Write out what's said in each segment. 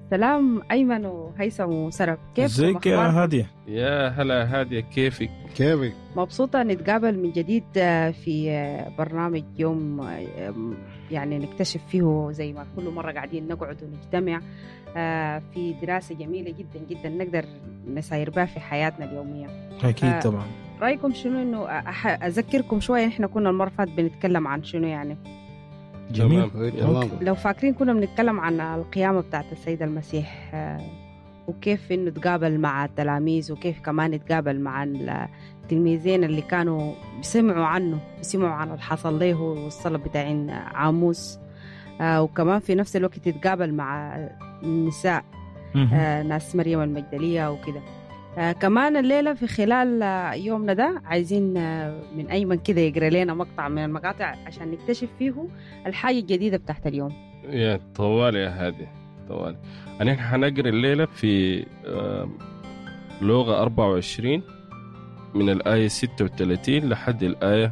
سلام ايمن وهيثم وسرب كيف ازيك يا هاديه يا هلا هادية كيفك كيفك مبسوطة نتقابل من جديد آه، في آه، برنامج يوم آه، يعني نكتشف فيه زي ما كل مرة قاعدين نقعد ونجتمع آه، في دراسة جميلة جدا جدا نقدر نساير بها في حياتنا اليومية اكيد آه. طبعا رأيكم شنو انه أح- اذكركم شوية احنا كنا المرة اللي فاتت بنتكلم عن شنو يعني جميل تمام. تمام لو فاكرين كنا بنتكلم عن القيامة بتاعت السيد المسيح آه، وكيف انه تقابل مع التلاميذ وكيف كمان يتقابل مع التلميذين اللي كانوا سمعوا عنه سمعوا عن اللي حصل له والصلب بتاعين عاموس آه، وكمان في نفس الوقت يتقابل مع النساء مهم. آه، ناس مريم المجدلية وكده آه، كمان الليلة في خلال آه، يومنا ده عايزين آه، من أيمن كده يقرأ لنا مقطع من المقاطع عشان نكتشف فيه الحاجة الجديدة بتاعت اليوم يا طوال يا هادية طوال أنا حنقرا الليلة في آم، لغة 24 من الآية 36 لحد الآية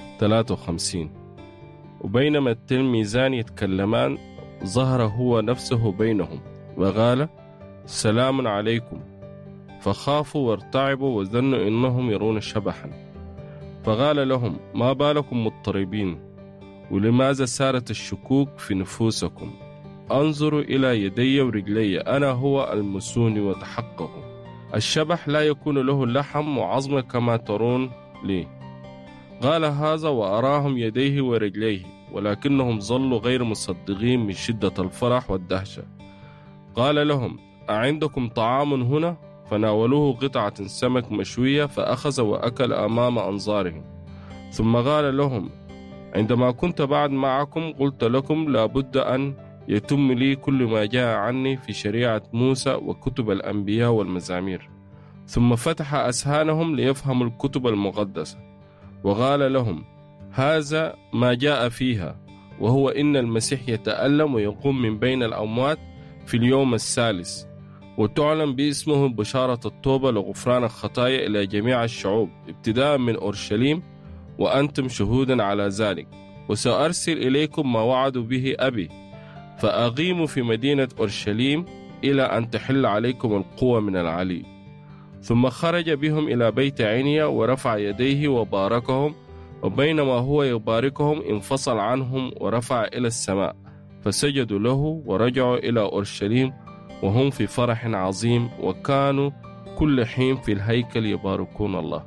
53 وبينما التلميذان يتكلمان ظهر هو نفسه بينهم وقال سلام عليكم فخافوا وارتعبوا وظنوا انهم يرون شبحا فقال لهم ما بالكم مضطربين ولماذا سارت الشكوك في نفوسكم انظروا الى يدي ورجلي انا هو المسوني وتحققوا الشبح لا يكون له لحم وعظم كما ترون لي قال هذا واراهم يديه ورجليه ولكنهم ظلوا غير مصدقين من شده الفرح والدهشه قال لهم اعندكم طعام هنا فناولوه قطعه سمك مشويه فاخذ واكل امام انظارهم ثم قال لهم عندما كنت بعد معكم قلت لكم لابد أن يتم لي كل ما جاء عني في شريعة موسى وكتب الأنبياء والمزامير ثم فتح أسهانهم ليفهموا الكتب المقدسة وقال لهم هذا ما جاء فيها وهو إن المسيح يتألم ويقوم من بين الأموات في اليوم الثالث وتعلن باسمه بشارة التوبة لغفران الخطايا إلى جميع الشعوب ابتداء من أورشليم وأنتم شهودا على ذلك وسأرسل إليكم ما وعد به أبي فأقيموا في مدينة أورشليم إلى أن تحل عليكم القوة من العلي ثم خرج بهم إلى بيت عنيا ورفع يديه وباركهم وبينما هو يباركهم انفصل عنهم ورفع إلى السماء فسجدوا له ورجعوا إلى أورشليم وهم في فرح عظيم وكانوا كل حين في الهيكل يباركون الله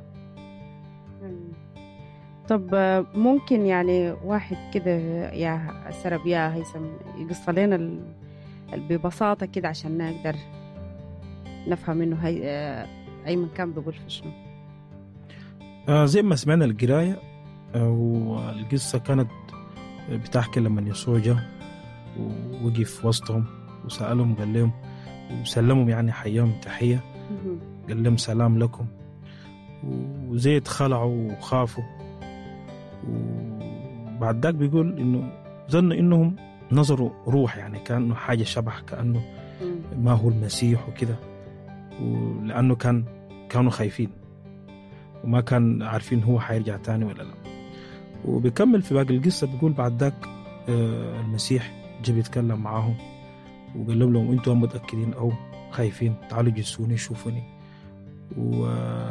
طب آه، ممكن يعني واحد كده يا سرب يا هيثم يقص لنا ال- ال- ببساطة كده عشان نقدر نفهم انه هي آه، ايمن كان بيقول في شنو آه زي ما سمعنا القرايه آه والقصه كانت بتحكي لما يسوع جاء ووقف وسطهم وسالهم قال لهم وسلمهم يعني حياهم تحيه مهم. قال لهم سلام لكم وزي اتخلعوا وخافوا وبعد ذاك بيقول انه ظنوا انهم نظروا روح يعني كانه حاجه شبح كانه مم. ما هو المسيح وكده ولانه كان كانوا خايفين وما كان عارفين هو حيرجع تاني ولا لا وبيكمل في باقي القصه بيقول بعد ذاك آه، المسيح جه بيتكلم معاهم وقال لهم لو انتم متاكدين او خايفين تعالوا جسوني شوفوني و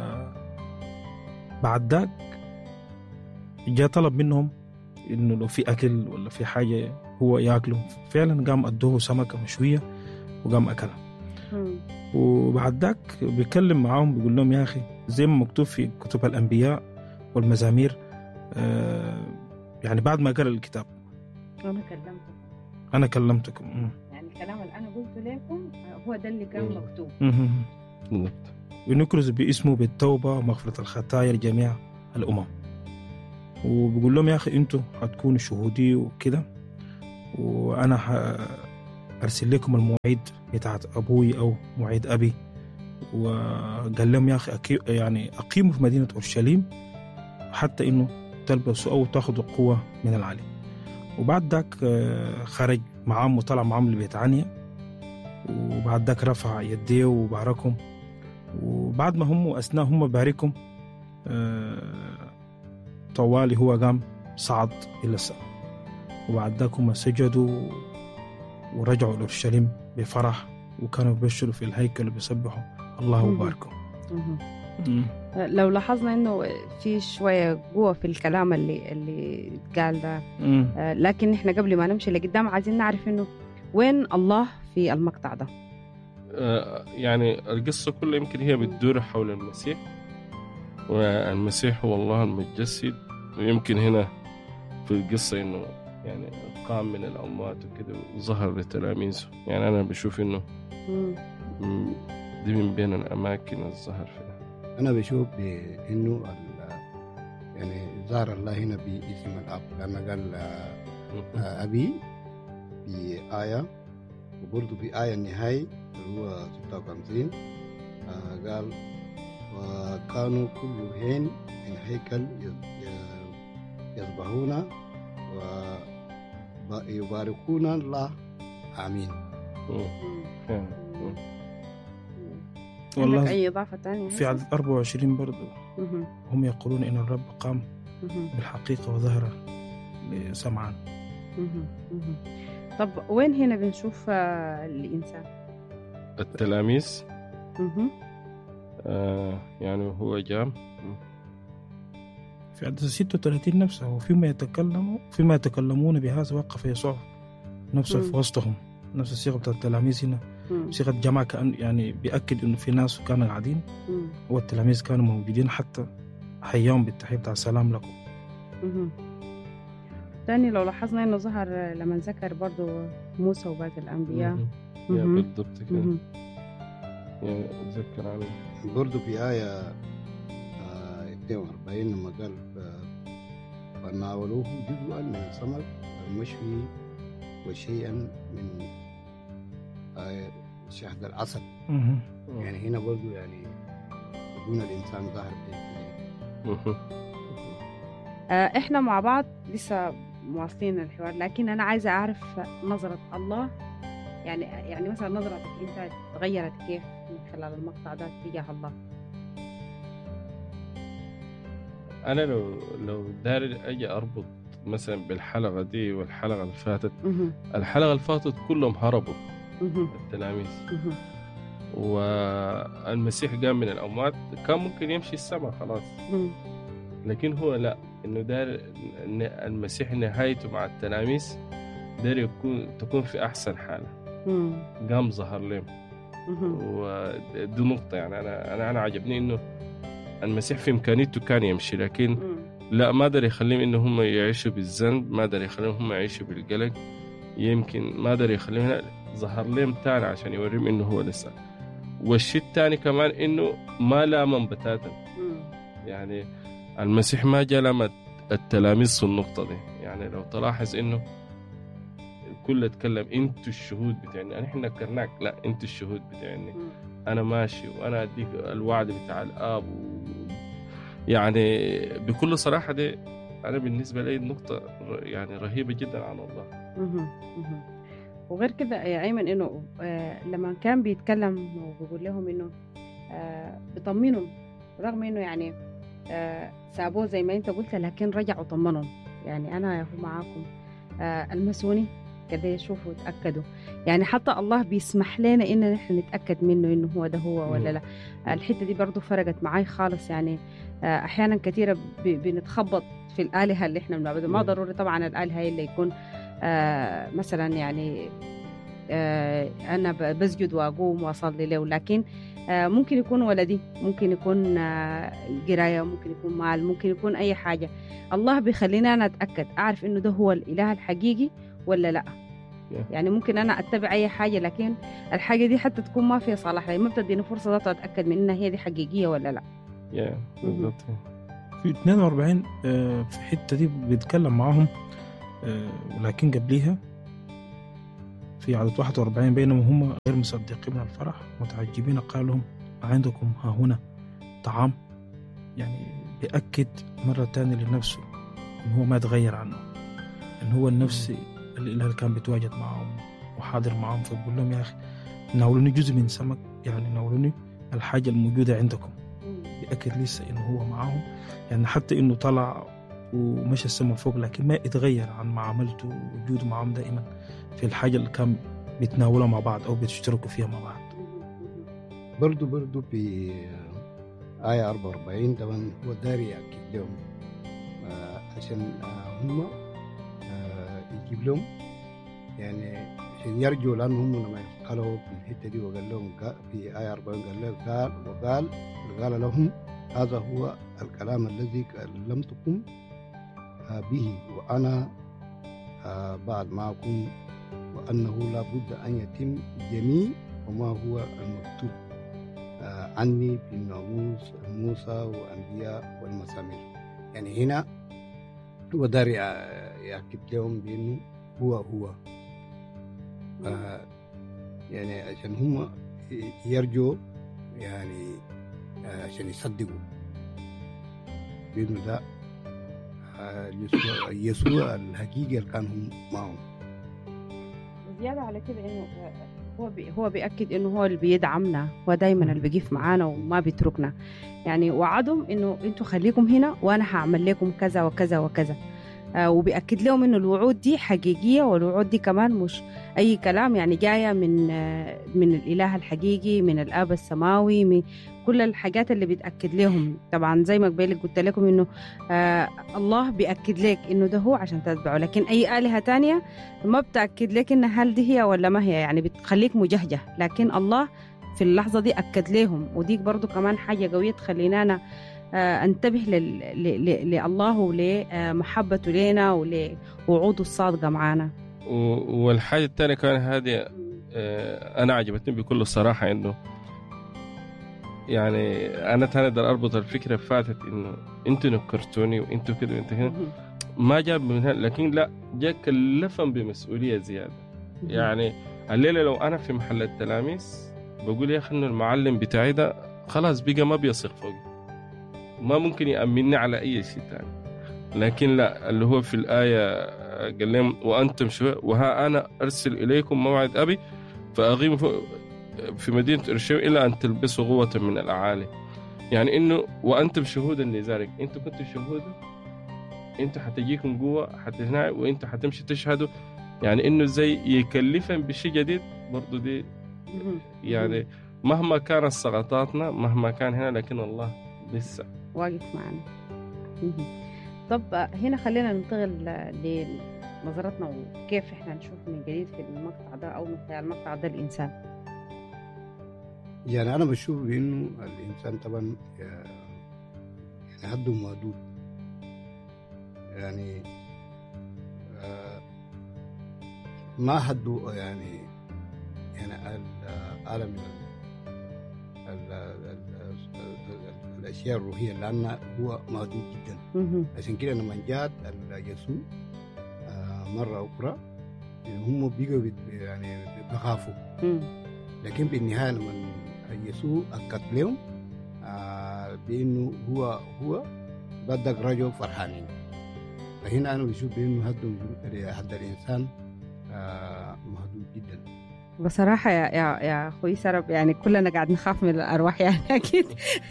بعد ذاك جاء طلب منهم انه لو في اكل ولا في حاجه هو ياكله فعلا قام ادوه سمكه مشويه وقام اكلها مم. وبعد ذاك بيتكلم معاهم بيقول لهم يا اخي زي ما مكتوب في كتب الانبياء والمزامير آه يعني بعد ما قرا الكتاب انا كلمتكم انا كلمتكم مم. يعني الكلام اللي انا قلته لكم آه، هو ده اللي كان مم. مكتوب مم. بالضبط. ونكرز باسمه بالتوبه ومغفره الخطايا لجميع الامم وبيقول لهم يا اخي انتوا حتكونوا شهودي وكده وانا ح- ارسل لكم المواعيد بتاعت ابوي او مواعيد ابي وقال لهم يا اخي أكي يعني اقيموا في مدينه اورشليم حتى انه تلبسوا او تاخذوا قوه من العلي وبعد ذاك آه، خرج معاهم وطلع معاهم لبيت عنيا وبعد ذاك رفع يديه وباركهم وبعد ما هم اثناء هم باركهم آه، طوالي هو قام صعد الى السماء وبعد ذاك هم سجدوا ورجعوا لأورشليم بفرح وكانوا بيبشروا في الهيكل وبيسبحوا الله مم. وباركوا مهم. مم. لو لاحظنا انه في شويه قوه في الكلام اللي اللي اتقال ده مم. آه، لكن احنا قبل ما نمشي لقدام عايزين نعرف انه وين الله في المقطع ده آه، يعني القصة كلها يمكن هي بتدور حول المسيح والمسيح هو الله المتجسد ويمكن هنا في القصة إنه يعني قام من الأموات وكده وظهر لتلاميذه يعني أنا بشوف إنه مم. م- دي من بين الأماكن الظهر فيها انا بشوف بانه ال- يعني ظهر الله هنا باسم الاب لما قال آه، ابي في ايه وبرضه في ايه النهايه اللي هو 56 آه، قال وكانوا كل حين في الهيكل يز- ي- يذبحون ويباركون الله امين مم. مم. فعلا. مم. والله والله اي اضافه ثانيه في عدد 24 برضو مهم. هم يقولون إن الرب قام مهم. بالحقيقة وظهر لسمعان مهم. مهم. طب وين هنا بنشوف آه، الانسان التلاميذ مهم. آه يعني هو جام في عدد 36 نفسه وفيما يتكلموا فيما يتكلمون بهذا وقف يسوع نفسه مم. في وسطهم نفس الصيغة بتاعت التلاميذ هنا مم. صيغة جماعة كأن يعني بيأكد إنه في ناس كانوا قاعدين مم. والتلاميذ كانوا موجودين حتى حياهم بالتحية بتاع السلام لكم مهم. تاني لو لاحظنا انه ظهر لما ذكر برضو موسى وباقي الانبياء مم. يا مهم. بالضبط كده مهم. يعني ذكر عنه برضه في آية آه، 42 لما قال ف- فناولوه جزءا من السمك المشوي وشيئا من آه، شهد العسل مهم. يعني هنا برضه يعني يكون الإنسان ظاهر في مهم. آه، احنا مع بعض لسه مواصلين الحوار لكن انا عايزه اعرف نظره الله يعني يعني مثلا نظرتك انت تغيرت كيف من خلال المقطع ده تجاه الله انا لو لو داري اجي اربط مثلا بالحلقه دي والحلقه اللي فاتت مهم. الحلقه اللي فاتت كلهم هربوا مهم. التلاميذ مهم. والمسيح قام من الاموات كان ممكن يمشي السماء خلاص مهم. لكن هو لا انه دار إن المسيح نهايته مع التلاميذ دار يكون تكون في احسن حاله مهم. قام ظهر لهم مهم. ودي نقطه يعني انا انا انا عجبني انه المسيح في امكانيته كان يمشي لكن مهم. لا ما قدر يخليهم انه هم يعيشوا بالذنب ما قدر يخليهم هم يعيشوا بالقلق يمكن ما قدر يخليهم لا، ظهر لهم تاني عشان يوريهم انه هو لسه والشيء الثاني كمان انه ما لامم بتاتا مهم. يعني المسيح ما جاء لما التلاميذ في النقطة دي يعني لو تلاحظ انه الكل اتكلم انتوا الشهود بتاعنا نحن نكرناك لا انتوا الشهود بتاعني مهم. انا ماشي وانا اديك الوعد بتاع الاب و... يعني بكل صراحه دي انا بالنسبه لي نقطه ر- يعني رهيبه جدا عن الله مهم. مهم. وغير كده يا ايمن انه آه لما كان بيتكلم وبيقول لهم انه آه بيطمنهم رغم انه يعني آه سابوه زي ما انت قلت لكن رجعوا طمنهم يعني انا هو معاكم آه المسوني كده يشوفوا يتاكدوا يعني حتى الله بيسمح لنا ان نحن نتاكد منه انه هو ده هو ولا لا الحته دي برضو فرقت معاي خالص يعني آه احيانا كثيره ب- بنتخبط في الالهه اللي احنا بنعبدها ما مم. ضروري طبعا الالهه هي اللي يكون آه مثلا يعني آه انا ب- بسجد واقوم واصلي له لكن آه ممكن يكون ولدي ممكن يكون آه قرايه ممكن يكون مال ممكن يكون اي حاجه الله بيخليني انا اتاكد اعرف انه ده هو الاله الحقيقي ولا لا Yeah. يعني ممكن انا اتبع اي حاجه لكن الحاجه دي حتى تكون ما فيها صلاح لي ما بتديني فرصه ذاته اتاكد من انها هي دي حقيقيه ولا لا يا بالضبط في 42 آه، في الحتة دي بيتكلم معاهم آه، ولكن قبليها في عدد 41 بينما هم غير مصدقين من الفرح متعجبين قال لهم ما عندكم ها هنا طعام يعني بيأكد مرة تانية لنفسه إن هو ما تغير عنه إن هو النفس الإله اللي كان بيتواجد معهم وحاضر معهم فبقول لهم يا أخي ناولوني جزء من سمك يعني ناولوني الحاجة الموجودة عندكم بيأكد لسه إنه هو معاهم يعني حتى إنه طلع ومشى السما فوق لكن ما اتغير عن معاملته ووجوده معاهم دائما في الحاجة اللي كان بيتناولوا مع بعض أو بيشتركوا فيها مع بعض برضو برضو في آية 44 طبعا هو داري يأكد لهم آه، عشان آه، هم آه، يجيب لهم يعني عشان يرجوا لأن هم لما قالوا في الحتة دي وقال لهم قا- في آية 40 قال لهم قال وقال قال لهم هذا هو الكلام الذي كلمتكم آه، به وأنا آه، بعد معكم وأنه لا بد أن يتم جميع وما هو المكتوب آه، عني في الناموس موسى والأنبياء والمزامير يعني هنا هو دار يع- يأكد لهم بأنه هو هو آه، يعني عشان هم يرجوا يعني آه، عشان يصدقوا بأنه ده آه، يسوع يسوع الحقيقي اللي كان هم معهم زيادة على كده انه هو بي هو بيأكد انه هو اللي بيدعمنا هو دايما اللي بيقف معانا وما بيتركنا يعني وعدهم انه انتوا خليكم هنا وانا هعمل لكم كذا وكذا وكذا آه وبيأكد لهم انه الوعود دي حقيقية والوعود دي كمان مش اي كلام يعني جاية من آه من الاله الحقيقي من الاب السماوي من كل الحاجات اللي بيتأكد لهم طبعا زي ما قبل قلت لكم انه آه الله بيأكد لك انه ده هو عشان تتبعه لكن اي آلهة تانية ما بتأكد لك إن هل دي هي ولا ما هي يعني بتخليك مجهجه لكن الله في اللحظة دي أكد لهم وديك برضو كمان حاجة قوية تخلينا أنا آه، انتبه لل- ل- ل- لله ولمحبته لنا ولوعوده الصادقة معانا و- والحاجة الثانية كان هذه آه، أنا عجبتني بكل صراحة إنه يعني أنا تاني أقدر أربط الفكرة فاتت إنه أنتوا نكرتوني وأنتوا كده وأنتوا كده ما جاب من هنا لكن لا جاء كلفهم بمسؤولية زيادة يعني الليلة لو أنا في محل التلاميذ بقول يا أخي إنه المعلم بتاعي ده خلاص بقى ما بيثق فوقي ما ممكن يأمنني على أي شيء تاني لكن لا اللي هو في الآية قال لهم وأنتم شو وها أنا أرسل إليكم موعد أبي فأغيم ف- في مدينة أورشليم إلا أن تلبسوا قوة من الأعالي يعني إنه وأنتم شهودا لذلك أنتم كنتوا شهودا أنتوا حتجيكم قوة حتهنا وأنتوا حتمشي تشهدوا يعني إنه زي يكلفهم بشيء جديد برضو دي يعني مهما كانت سقطاتنا مهما كان هنا لكن الله لسه واقف معنا مهم. طب آه، هنا خلينا ننتقل آه، لنظرتنا وكيف احنا نشوف من جديد في المقطع ده او من خلال المقطع ده الانسان يعني انا بشوف بانه الانسان طبعا يعني حده محدود يعني آه، ما حده يعني يعني العالم من ال- ال- ال- ال- الاشياء الروحيه لان هو محدود جدا مهم. عشان كده لما جات يسوع آه، مره اخرى يعني هم بيجوا بيت- يعني بيخافوا مم. لكن في النهايه لما يسوع اكد لهم آه بانه هو هو بدك رجل فرحانين فهنا انا بشوف بانه هذا هذا الانسان آه محدود جدا بصراحة يا يا يا أخوي سرب يعني كلنا قاعد نخاف من الأرواح يعني أكيد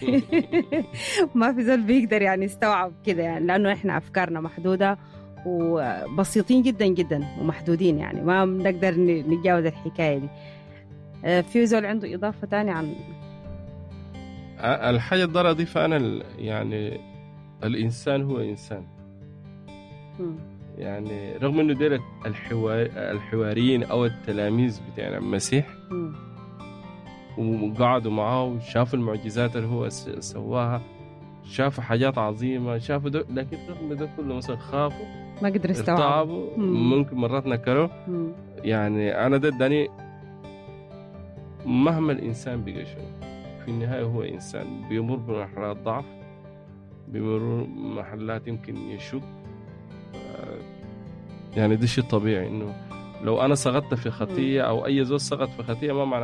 ما في زول بيقدر يعني يستوعب كده يعني لأنه إحنا أفكارنا محدودة وبسيطين جدا جدا ومحدودين يعني ما بنقدر ن- نتجاوز الحكاية دي آه، في زول عنده إضافة تانية عن الحاجة اللي أضيفها أنا ال- يعني الإنسان هو إنسان مم. يعني رغم إنه ديل الحوار الحواريين أو التلاميذ بتاع المسيح مم. وقعدوا معاه وشافوا المعجزات اللي هو س- سواها شافوا حاجات عظيمة شافوا ده لكن رغم ده كله مثلا خافوا ما قدر يستوعب ارتعبوا مم. ممكن مرات نكروا مم. يعني أنا ده اداني مهما الإنسان بقى شنو في النهاية هو إنسان بيمر بمرحلات ضعف بيمر بمحلات يمكن يشك آه، يعني ده شيء طبيعي إنه لو أنا سقطت في خطية أو أي زول سقط في خطية ما معناه